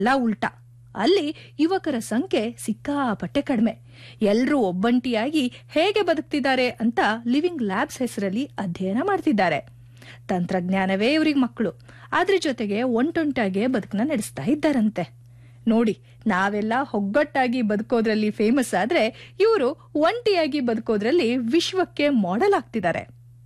ಎಲ್ಲ ಉಲ್ಟಾ ಅಲ್ಲಿ ಯುವಕರ ಸಂಖ್ಯೆ ಸಿಕ್ಕಾಪಟ್ಟೆ ಕಡಿಮೆ ಎಲ್ರೂ ಒಬ್ಬಂಟಿಯಾಗಿ ಹೇಗೆ ಬದುಕ್ತಿದ್ದಾರೆ ಅಂತ ಲಿವಿಂಗ್ ಲ್ಯಾಬ್ಸ್ ಹೆಸರಲ್ಲಿ ಅಧ್ಯಯನ ಮಾಡ್ತಿದ್ದಾರೆ ತಂತ್ರಜ್ಞಾನವೇ ಇವ್ರಿಗೆ ಮಕ್ಕಳು ಅದ್ರ ಜೊತೆಗೆ ಒಂಟೊಂಟಾಗೆ ಬದುಕನ್ನ ನಡೆಸ್ತಾ ಇದ್ದಾರಂತೆ ನೋಡಿ ನಾವೆಲ್ಲ ಒಗ್ಗಟ್ಟಾಗಿ ಬದುಕೋದ್ರಲ್ಲಿ ಫೇಮಸ್ ಆದ್ರೆ ಇವರು ಒಂಟಿಯಾಗಿ ಬದುಕೋದ್ರಲ್ಲಿ ವಿಶ್ವಕ್ಕೆ ಮಾಡೆಲ್ ಆಗ್ತಿದ್ದಾರೆ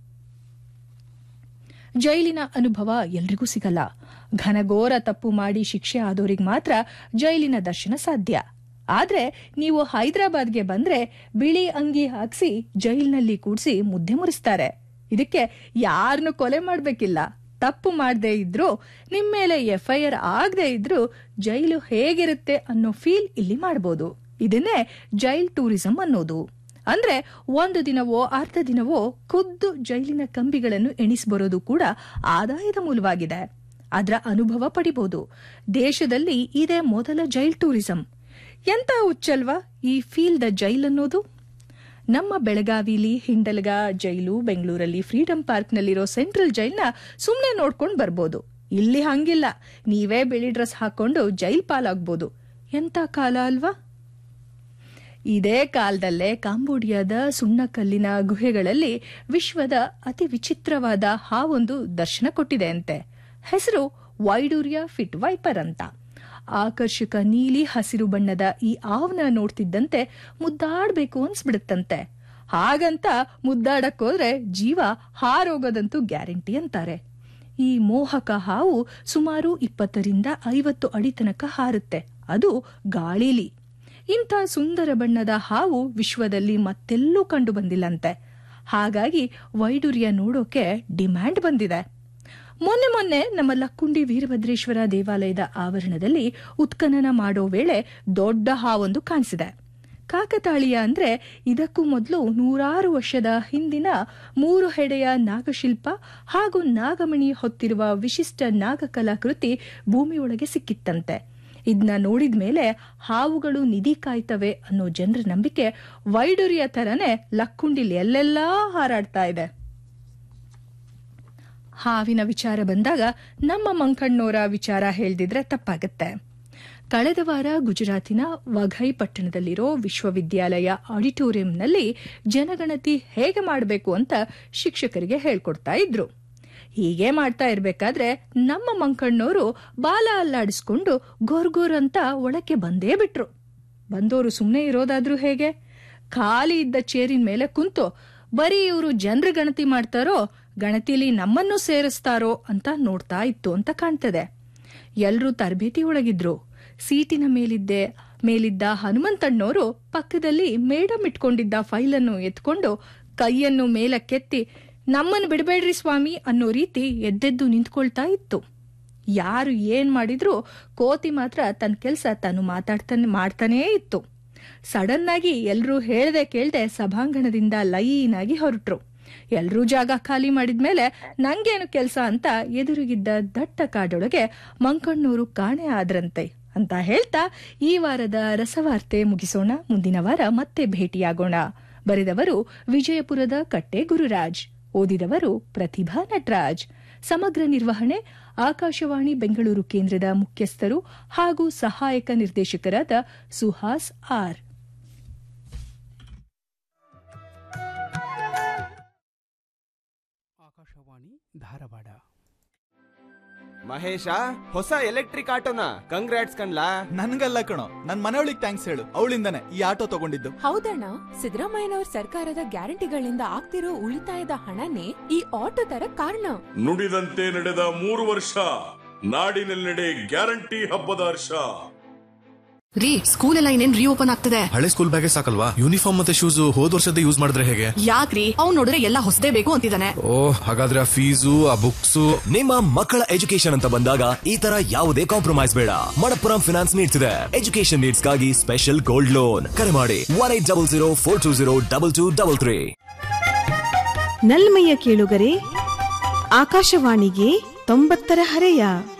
ಜೈಲಿನ ಅನುಭವ ಎಲ್ರಿಗೂ ಸಿಗಲ್ಲ ಘನಘೋರ ತಪ್ಪು ಮಾಡಿ ಶಿಕ್ಷೆ ಆದೋರಿಗೆ ಮಾತ್ರ ಜೈಲಿನ ದರ್ಶನ ಸಾಧ್ಯ ಆದ್ರೆ ನೀವು ಹೈದರಾಬಾದ್ಗೆ ಬಂದ್ರೆ ಬಿಳಿ ಅಂಗಿ ಹಾಕ್ಸಿ ಜೈಲಿನಲ್ಲಿ ಕೂಡ್ಸಿ ಮುದ್ದೆ ಮುರಿಸ್ತಾರೆ ಇದಕ್ಕೆ ಯಾರನ್ನು ಕೊಲೆ ಮಾಡ್ಬೇಕಿಲ್ಲ ತಪ್ಪು ಮಾಡದೇ ಇದ್ರು ನಿಮ್ ಮೇಲೆ ಎಫ್ಐಆರ್ ಆಗದೆ ಇದ್ರು ಜೈಲು ಹೇಗಿರುತ್ತೆ ಅನ್ನೋ ಫೀಲ್ ಇಲ್ಲಿ ಮಾಡಬಹುದು ಇದನ್ನೇ ಜೈಲ್ ಟೂರಿಸಂ ಅನ್ನೋದು ಅಂದ್ರೆ ಒಂದು ದಿನವೋ ಅರ್ಧ ದಿನವೋ ಖುದ್ದು ಜೈಲಿನ ಕಂಬಿಗಳನ್ನು ಎಣಿಸ್ಬರೋದು ಕೂಡ ಆದಾಯದ ಮೂಲವಾಗಿದೆ ಅದರ ಅನುಭವ ಪಡಿಬಹುದು ದೇಶದಲ್ಲಿ ಇದೇ ಮೊದಲ ಜೈಲ್ ಟೂರಿಸಂ ಎಂತ ಹುಚ್ಚಲ್ವಾ ಈ ಫೀಲ್ ದ ಜೈಲ್ ಅನ್ನೋದು ನಮ್ಮ ಬೆಳಗಾವಿಲಿ ಹಿಂಡಲ್ಗ ಜೈಲು ಬೆಂಗಳೂರಲ್ಲಿ ಫ್ರೀಡಂ ಪಾರ್ಕ್ನಲ್ಲಿರೋ ಸೆಂಟ್ರಲ್ ಜೈಲ್ನ ಸುಮ್ಮನೆ ನೋಡ್ಕೊಂಡು ಬರ್ಬೋದು ಇಲ್ಲಿ ಹಂಗಿಲ್ಲ ನೀವೇ ಬಿಳಿ ಡ್ರೆಸ್ ಹಾಕೊಂಡು ಜೈಲ್ ಪಾಲಾಗ್ಬೋದು ಎಂತ ಕಾಲ ಅಲ್ವಾ ಇದೇ ಕಾಲದಲ್ಲೇ ಕಾಂಬೋಡಿಯಾದ ಸುಣ್ಣಕಲ್ಲಿನ ಗುಹೆಗಳಲ್ಲಿ ವಿಶ್ವದ ಅತಿ ವಿಚಿತ್ರವಾದ ಹಾವೊಂದು ದರ್ಶನ ಕೊಟ್ಟಿದೆ ಅಂತೆ ಹೆಸರು ವೈಡೂರಿಯಾ ಫಿಟ್ ವೈಪರ್ ಅಂತ ಆಕರ್ಷಕ ನೀಲಿ ಹಸಿರು ಬಣ್ಣದ ಈ ಆವ್ನ ನೋಡ್ತಿದ್ದಂತೆ ಮುದ್ದಾಡ್ಬೇಕು ಅನ್ಸ್ಬಿಡುತ್ತಂತೆ ಹಾಗಂತ ಮುದ್ದಾಡಕ್ ಹೋದ್ರೆ ಜೀವ ಹಾರೋಗೋದಂತೂ ಗ್ಯಾರಂಟಿ ಅಂತಾರೆ ಈ ಮೋಹಕ ಹಾವು ಸುಮಾರು ಇಪ್ಪತ್ತರಿಂದ ಐವತ್ತು ಅಡಿ ತನಕ ಹಾರುತ್ತೆ ಅದು ಗಾಳಿಲಿ ಇಂಥ ಸುಂದರ ಬಣ್ಣದ ಹಾವು ವಿಶ್ವದಲ್ಲಿ ಮತ್ತೆಲ್ಲೂ ಕಂಡು ಬಂದಿಲ್ಲಂತೆ ಹಾಗಾಗಿ ವೈಡೂರ್ಯ ನೋಡೋಕೆ ಡಿಮ್ಯಾಂಡ್ ಬಂದಿದೆ ಮೊನ್ನೆ ಮೊನ್ನೆ ನಮ್ಮ ಲಕ್ಕುಂಡಿ ವೀರಭದ್ರೇಶ್ವರ ದೇವಾಲಯದ ಆವರಣದಲ್ಲಿ ಉತ್ಖನನ ಮಾಡೋ ವೇಳೆ ದೊಡ್ಡ ಹಾವೊಂದು ಕಾಣಿಸಿದೆ ಕಾಕತಾಳೀಯ ಅಂದ್ರೆ ಇದಕ್ಕೂ ಮೊದಲು ನೂರಾರು ವರ್ಷದ ಹಿಂದಿನ ಮೂರು ಹೆಡೆಯ ನಾಗಶಿಲ್ಪ ಹಾಗೂ ನಾಗಮಣಿ ಹೊತ್ತಿರುವ ವಿಶಿಷ್ಟ ನಾಗಕಲಾಕೃತಿ ಭೂಮಿಯೊಳಗೆ ಸಿಕ್ಕಿತ್ತಂತೆ ಇದನ್ನ ನೋಡಿದ ಮೇಲೆ ಹಾವುಗಳು ನಿಧಿ ಕಾಯ್ತವೆ ಅನ್ನೋ ಜನರ ನಂಬಿಕೆ ವೈಡೂರಿಯ ತರನೇ ಲಕ್ಕುಂಡಿಲಿ ಎಲ್ಲೆಲ್ಲಾ ಹಾರಾಡ್ತಾ ಇದೆ ಹಾವಿನ ವಿಚಾರ ಬಂದಾಗ ನಮ್ಮ ಮಂಕಣ್ಣೋರ ವಿಚಾರ ಹೇಳ್ದಿದ್ರೆ ತಪ್ಪಾಗತ್ತೆ ಕಳೆದ ವಾರ ಗುಜರಾತಿನ ವಘೈ ಪಟ್ಟಣದಲ್ಲಿರೋ ವಿಶ್ವವಿದ್ಯಾಲಯ ಆಡಿಟೋರಿಯಂನಲ್ಲಿ ಜನಗಣತಿ ಹೇಗೆ ಮಾಡಬೇಕು ಅಂತ ಶಿಕ್ಷಕರಿಗೆ ಹೇಳ್ಕೊಡ್ತಾ ಇದ್ರು ಹೀಗೆ ಮಾಡ್ತಾ ಇರ್ಬೇಕಾದ್ರೆ ನಮ್ಮ ಮಂಕಣ್ಣೋರು ಬಾಲ ಅಲ್ಲಾಡಿಸ್ಕೊಂಡು ಗೋರ್ಗೋರ್ ಅಂತ ಒಳಕ್ಕೆ ಬಂದೇ ಬಿಟ್ರು ಬಂದೋರು ಸುಮ್ಮನೆ ಇರೋದಾದ್ರೂ ಹೇಗೆ ಖಾಲಿ ಇದ್ದ ಚೇರಿನ ಮೇಲೆ ಕುಂತು ಬರೀ ಇವರು ಜನರ ಗಣತಿ ಮಾಡ್ತಾರೋ ಗಣತಿಲಿ ನಮ್ಮನ್ನು ಸೇರಿಸ್ತಾರೋ ಅಂತ ನೋಡ್ತಾ ಇತ್ತು ಅಂತ ಕಾಣ್ತದೆ ಎಲ್ರೂ ತರಬೇತಿ ಒಳಗಿದ್ರು ಸೀಟಿನ ಮೇಲಿದ್ದೆ ಮೇಲಿದ್ದ ಹನುಮಂತಣ್ಣವರು ಪಕ್ಕದಲ್ಲಿ ಮೇಡಮ್ ಇಟ್ಕೊಂಡಿದ್ದ ಫೈಲನ್ನು ಎತ್ಕೊಂಡು ಕೈಯನ್ನು ಮೇಲಕ್ಕೆತ್ತಿ ನಮ್ಮನ್ನು ಬಿಡಬೇಡ್ರಿ ಸ್ವಾಮಿ ಅನ್ನೋ ರೀತಿ ಎದ್ದೆದ್ದು ನಿಂತ್ಕೊಳ್ತಾ ಇತ್ತು ಯಾರು ಏನ್ ಮಾಡಿದ್ರು ಕೋತಿ ಮಾತ್ರ ತನ್ನ ಕೆಲಸ ತಾನು ಮಾತಾಡ್ತಾನೆ ಮಾಡ್ತಾನೇ ಇತ್ತು ಸಡನ್ ಆಗಿ ಎಲ್ರೂ ಹೇಳ್ದೆ ಕೇಳ್ದೆ ಸಭಾಂಗಣದಿಂದ ಲೈನ್ ಆಗಿ ಹೊರಟ್ರು ಎಲ್ರೂ ಜಾಗ ಖಾಲಿ ಮಾಡಿದ್ಮೇಲೆ ನಂಗೇನು ಕೆಲಸ ಅಂತ ಎದುರಿಗಿದ್ದ ದಟ್ಟ ಕಾಡೊಳಗೆ ಮಂಕಣ್ಣೂರು ಕಾಣೆ ಆದ್ರಂತೆ ಅಂತ ಹೇಳ್ತಾ ಈ ವಾರದ ರಸವಾರ್ತೆ ಮುಗಿಸೋಣ ಮುಂದಿನ ವಾರ ಮತ್ತೆ ಭೇಟಿಯಾಗೋಣ ಬರೆದವರು ವಿಜಯಪುರದ ಕಟ್ಟೆ ಗುರುರಾಜ್ ಓದಿದವರು ಪ್ರತಿಭಾ ನಟರಾಜ್ ಸಮಗ್ರ ನಿರ್ವಹಣೆ ಆಕಾಶವಾಣಿ ಬೆಂಗಳೂರು ಕೇಂದ್ರದ ಮುಖ್ಯಸ್ಥರು ಹಾಗೂ ಸಹಾಯಕ ನಿರ್ದೇಶಕರಾದ ಸುಹಾಸ್ ಆರ್ ಆಕಾಶವಾಣಿ ಧಾರವಾಡ ಮಹೇಶ ಹೊಸ ಎಲೆಕ್ಟ್ರಿಕ್ ಆಟೋನ ಕಂಗ್ರಾಟ್ಸ್ ಕಣ್ಲಾ ನನ್ಗಲ್ಲ ಕಣೋ ನನ್ ಮನೆಯೊಳಿಗೆ ಥ್ಯಾಂಕ್ಸ್ ಹೇಳು ಅವಳಿಂದಾನೆ ಈ ಆಟೋ ತಗೊಂಡಿದ್ದು ಹೌದಣ್ಣ ಸಿದ್ದರಾಮಯ್ಯನವ್ರ ಸರ್ಕಾರದ ಗ್ಯಾರಂಟಿಗಳಿಂದ ಆಗ್ತಿರೋ ಉಳಿತಾಯದ ಹಣನೇ ಈ ಆಟೋ ತರ ಕಾರಣ ನುಡಿದಂತೆ ನಡೆದ ಮೂರು ವರ್ಷ ನಾಡಿನೆಲ್ಲೆಡೆ ಗ್ಯಾರಂಟಿ ಹಬ್ಬದ ಹರ್ಷ ರೀ ಸ್ಕೂಲ್ ಎಲ್ಲ ಇನ್ನೇನ್ ರೀಓಪನ್ ಆಗ್ತದೆ ಹಳೆ ಸ್ಕೂಲ್ ಬ್ಯಾಗೇ ಸಾಕಲ್ವಾ ಯೂನಿಫಾರ್ಮ್ ಮತ್ತೆ ಶೂಸ್ ಹೋದ್ ವರ್ಷದ ಯೂಸ್ ಮಾಡಿದ್ರೆ ಹೇಗೆ ಯಾಕ್ರಿ ಅವ್ನ್ ನೋಡಿದ್ರೆ ಎಲ್ಲ ಹೊಸದೇ ಬೇಕು ಅಂತಿದ್ದಾನೆ ಓ ಹಾಗಾದ್ರೆ ಆ ಫೀಸು ಆ ಬುಕ್ಸ್ ನಿಮ್ಮ ಮಕ್ಕಳ ಎಜುಕೇಶನ್ ಅಂತ ಬಂದಾಗ ಈ ತರ ಯಾವುದೇ ಕಾಂಪ್ರಮೈಸ್ ಬೇಡ ಮಣಪ್ಪುರಂ ಫಿನಾನ್ಸ್ ನೀಡ್ಸ್ ಇದೆ ಎಜುಕೇಶನ್ ನೀಡ್ಸ್ ಗಾಗಿ ಸ್ಪೆಷಲ್ ಗೋಲ್ಡ್ ಲೋನ್ ಕರೆ ಮಾಡಿ one eight double zero four two zero double two double three ನಲ್ಮೆಯ ಕೇಳುಗರೆ ಆಕಾಶವಾಣಿಗೆ ತೊಂಬತ್ತರ ಹರೆಯ